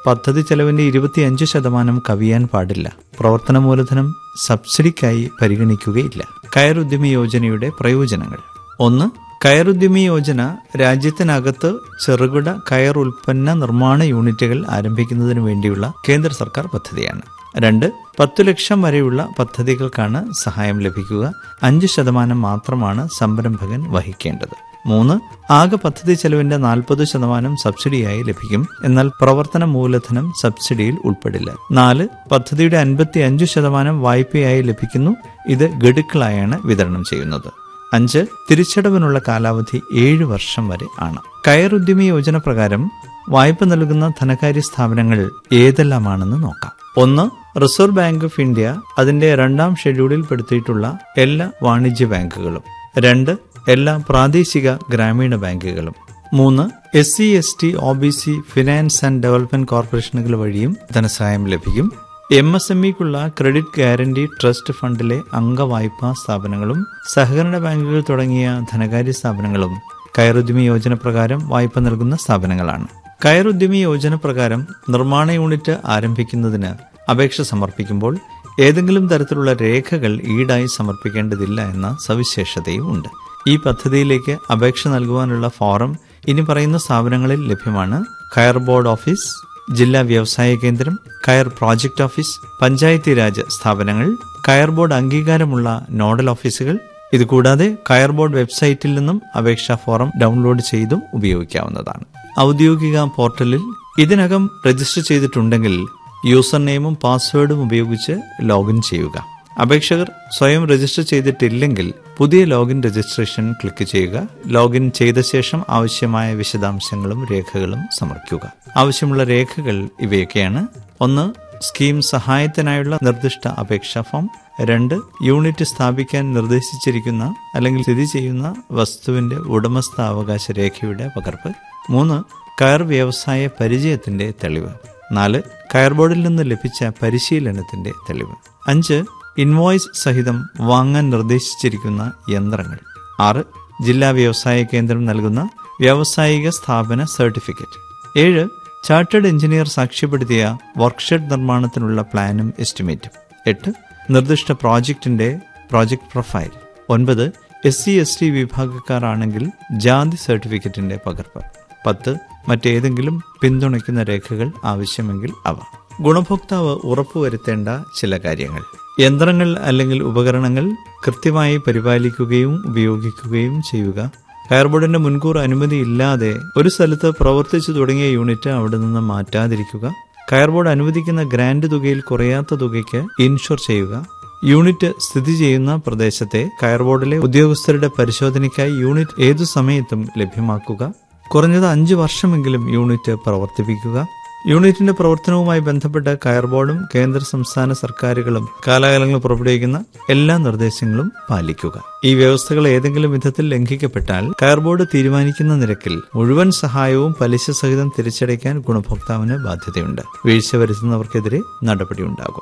പദ്ധതി ചെലവിന്റെ ഇരുപത്തിയഞ്ച് ശതമാനം കവിയാൻ പാടില്ല പ്രവർത്തന മൂലധനം സബ്സിഡിക്കായി പരിഗണിക്കുകയില്ല കയറുദ്യമി യോജനയുടെ പ്രയോജനങ്ങൾ ഒന്ന് കയറുദ്യമി യോജന രാജ്യത്തിനകത്ത് ചെറുകിട കയർ ഉൽപ്പന്ന നിർമ്മാണ യൂണിറ്റുകൾ ആരംഭിക്കുന്നതിന് വേണ്ടിയുള്ള കേന്ദ്ര സർക്കാർ പദ്ധതിയാണ് രണ്ട് പത്തു ലക്ഷം വരെയുള്ള പദ്ധതികൾക്കാണ് സഹായം ലഭിക്കുക അഞ്ച് ശതമാനം മാത്രമാണ് സംരംഭകൻ വഹിക്കേണ്ടത് മൂന്ന് ആകെ പദ്ധതി ചെലവിന്റെ നാൽപ്പത് ശതമാനം സബ്സിഡിയായി ലഭിക്കും എന്നാൽ പ്രവർത്തന മൂലധനം സബ്സിഡിയിൽ ഉൾപ്പെടില്ല നാല് പദ്ധതിയുടെ അൻപത്തി അഞ്ച് ശതമാനം വായ്പയായി ലഭിക്കുന്നു ഇത് ഗഡുക്കളായാണ് വിതരണം ചെയ്യുന്നത് അഞ്ച് തിരിച്ചടവിനുള്ള കാലാവധി ഏഴ് വർഷം വരെ ആണ് കയറുദ്യമി യോജന പ്രകാരം വായ്പ നൽകുന്ന ധനകാര്യ സ്ഥാപനങ്ങൾ ഏതെല്ലാമാണെന്ന് നോക്കാം ഒന്ന് റിസർവ് ബാങ്ക് ഓഫ് ഇന്ത്യ അതിന്റെ രണ്ടാം ഷെഡ്യൂളിൽ പെടുത്തിയിട്ടുള്ള എല്ലാ വാണിജ്യ ബാങ്കുകളും രണ്ട് എല്ലാ പ്രാദേശിക ഗ്രാമീണ ബാങ്കുകളും മൂന്ന് S C S T O B C finance and development കോർപ്പറേഷനുകൾ വഴിയും ധനസഹായം ലഭിക്കും എം എസ് എം ഇക്കുള്ള ക്രെഡിറ്റ് ഗ്യാരണ്ടി ട്രസ്റ്റ് ഫണ്ടിലെ അംഗവായ്പാ സ്ഥാപനങ്ങളും സഹകരണ ബാങ്കുകൾ തുടങ്ങിയ ധനകാര്യ സ്ഥാപനങ്ങളും കയറുദ്യമി യോജന പ്രകാരം വായ്പ നൽകുന്ന സ്ഥാപനങ്ങളാണ് കയറുദ്യമി യോജന പ്രകാരം നിർമ്മാണ യൂണിറ്റ് ആരംഭിക്കുന്നതിന് അപേക്ഷ സമർപ്പിക്കുമ്പോൾ ഏതെങ്കിലും തരത്തിലുള്ള രേഖകൾ ഈടായി സമർപ്പിക്കേണ്ടതില്ല എന്ന സവിശേഷതയും ഉണ്ട് ഈ പദ്ധതിയിലേക്ക് അപേക്ഷ നൽകുവാനുള്ള ഫോറം ഇനി പറയുന്ന സ്ഥാപനങ്ങളിൽ ലഭ്യമാണ് കയർ ബോർഡ് ഓഫീസ് ജില്ലാ വ്യവസായ കേന്ദ്രം കയർ പ്രോജക്ട് ഓഫീസ് പഞ്ചായത്തി രാജ് സ്ഥാപനങ്ങൾ കയർ ബോർഡ് അംഗീകാരമുള്ള നോഡൽ ഓഫീസുകൾ ഇതുകൂടാതെ കയർ ബോർഡ് വെബ്സൈറ്റിൽ നിന്നും അപേക്ഷാ ഫോറം ഡൗൺലോഡ് ചെയ്തും ഉപയോഗിക്കാവുന്നതാണ് ഔദ്യോഗിക പോർട്ടലിൽ ഇതിനകം രജിസ്റ്റർ ചെയ്തിട്ടുണ്ടെങ്കിൽ യൂസർ നെയിമും പാസ്വേഡും ഉപയോഗിച്ച് ലോഗിൻ ചെയ്യുക അപേക്ഷകർ സ്വയം രജിസ്റ്റർ ചെയ്തിട്ടില്ലെങ്കിൽ പുതിയ ലോഗിൻ രജിസ്ട്രേഷൻ ക്ലിക്ക് ചെയ്യുക ലോഗിൻ ചെയ്ത ശേഷം ആവശ്യമായ വിശദാംശങ്ങളും രേഖകളും സമർപ്പിക്കുക ആവശ്യമുള്ള രേഖകൾ ഇവയൊക്കെയാണ് ഒന്ന് സ്കീം സഹായത്തിനായുള്ള നിർദ്ദിഷ്ട അപേക്ഷാ ഫോം രണ്ട് യൂണിറ്റ് സ്ഥാപിക്കാൻ നിർദ്ദേശിച്ചിരിക്കുന്ന അല്ലെങ്കിൽ സ്ഥിതി ചെയ്യുന്ന വസ്തുവിന്റെ ഉടമസ്ഥാവകാശ രേഖയുടെ പകർപ്പ് മൂന്ന് കയർ വ്യവസായ പരിചയത്തിന്റെ തെളിവ് നാല് കയർ ബോർഡിൽ നിന്ന് ലഭിച്ച പരിശീലനത്തിന്റെ തെളിവ് അഞ്ച് ഇൻവോയ്സ് സഹിതം വാങ്ങാൻ നിർദ്ദേശിച്ചിരിക്കുന്ന യന്ത്രങ്ങൾ ആറ് ജില്ലാ വ്യവസായ കേന്ദ്രം നൽകുന്ന വ്യാവസായിക സ്ഥാപന സർട്ടിഫിക്കറ്റ് ഏഴ് ചാർട്ടേഡ് എഞ്ചിനീയർ സാക്ഷ്യപ്പെടുത്തിയ വർക്ക്ഷെഡ് നിർമ്മാണത്തിനുള്ള പ്ലാനും എസ്റ്റിമേറ്റും എട്ട് നിർദ്ദിഷ്ട പ്രോജക്റ്റിന്റെ പ്രോജക്ട് പ്രൊഫൈൽ ഒൻപത് എസ് സി എസ് ടി വിഭാഗക്കാരാണെങ്കിൽ ജാതി സർട്ടിഫിക്കറ്റിന്റെ പകർപ്പ് പത്ത് മറ്റേതെങ്കിലും പിന്തുണയ്ക്കുന്ന രേഖകൾ ആവശ്യമെങ്കിൽ അവ ഗുണഭോക്താവ് ഉറപ്പുവരുത്തേണ്ട ചില കാര്യങ്ങൾ യന്ത്രങ്ങൾ അല്ലെങ്കിൽ ഉപകരണങ്ങൾ കൃത്യമായി പരിപാലിക്കുകയും ഉപയോഗിക്കുകയും ചെയ്യുക കയർബോർഡിന്റെ മുൻകൂർ അനുമതി ഇല്ലാതെ ഒരു സ്ഥലത്ത് പ്രവർത്തിച്ചു തുടങ്ങിയ യൂണിറ്റ് അവിടെ നിന്ന് മാറ്റാതിരിക്കുക കയർബോർഡ് അനുവദിക്കുന്ന ഗ്രാന്റ് തുകയിൽ കുറയാത്ത തുകയ്ക്ക് ഇൻഷുർ ചെയ്യുക യൂണിറ്റ് സ്ഥിതി ചെയ്യുന്ന പ്രദേശത്തെ കയർബോർഡിലെ ഉദ്യോഗസ്ഥരുടെ പരിശോധനയ്ക്കായി യൂണിറ്റ് ഏതു സമയത്തും ലഭ്യമാക്കുക കുറഞ്ഞത് അഞ്ചു വർഷമെങ്കിലും യൂണിറ്റ് പ്രവർത്തിപ്പിക്കുക യൂണിറ്റിന്റെ പ്രവർത്തനവുമായി ബന്ധപ്പെട്ട കയർ ബോർഡും കേന്ദ്ര സംസ്ഥാന സർക്കാരുകളും കാലാകാലങ്ങൾ പുറപ്പെടുവിക്കുന്ന എല്ലാ നിർദ്ദേശങ്ങളും പാലിക്കുക ഈ വ്യവസ്ഥകൾ ഏതെങ്കിലും വിധത്തിൽ ലംഘിക്കപ്പെട്ടാൽ കയർ ബോർഡ് തീരുമാനിക്കുന്ന നിരക്കിൽ മുഴുവൻ സഹായവും പലിശ സഹിതം തിരിച്ചടയ്ക്കാൻ ഗുണഭോക്താവിന് ബാധ്യതയുണ്ട് വീഴ്ച വരുത്തുന്നവർക്കെതിരെ നടപടിയുണ്ടാകും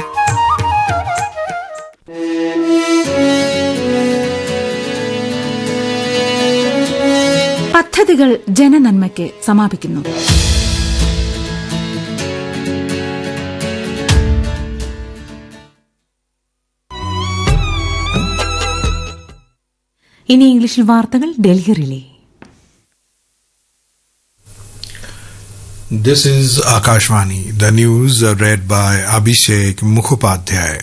പദ്ധതികൾ ജനനന്മയ്ക്ക് സമാപിക്കുന്നു ഇനി ഇംഗ്ലീഷിൽ വാർത്തകൾ Delhi relay This is Akashvani. The news are read by Abhishek Mukhopadhyay.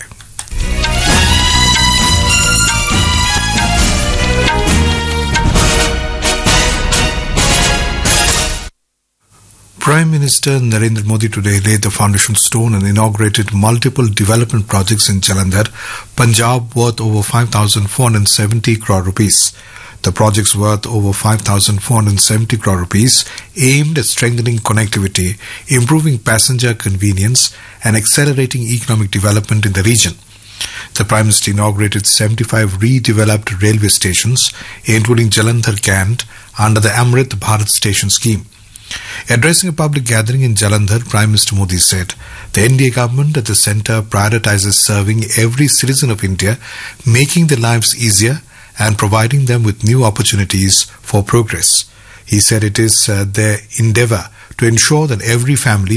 Prime Minister Narendra Modi today laid the foundation stone and inaugurated multiple development projects in Jalandhar, Punjab worth over 5,470 crore rupees. The projects worth over 5,470 crore rupees aimed at strengthening connectivity, improving passenger convenience and accelerating economic development in the region. The Prime Minister inaugurated 75 redeveloped railway stations, including Jalandhar Cant, under the Amrit Bharat Station scheme. Addressing a public gathering in Jalandhar, Prime Minister Modi said, The NDA government at the centre prioritizes serving every citizen of India, making their lives easier and providing them with new opportunities for progress. He said it is uh, their endeavour to ensure that every family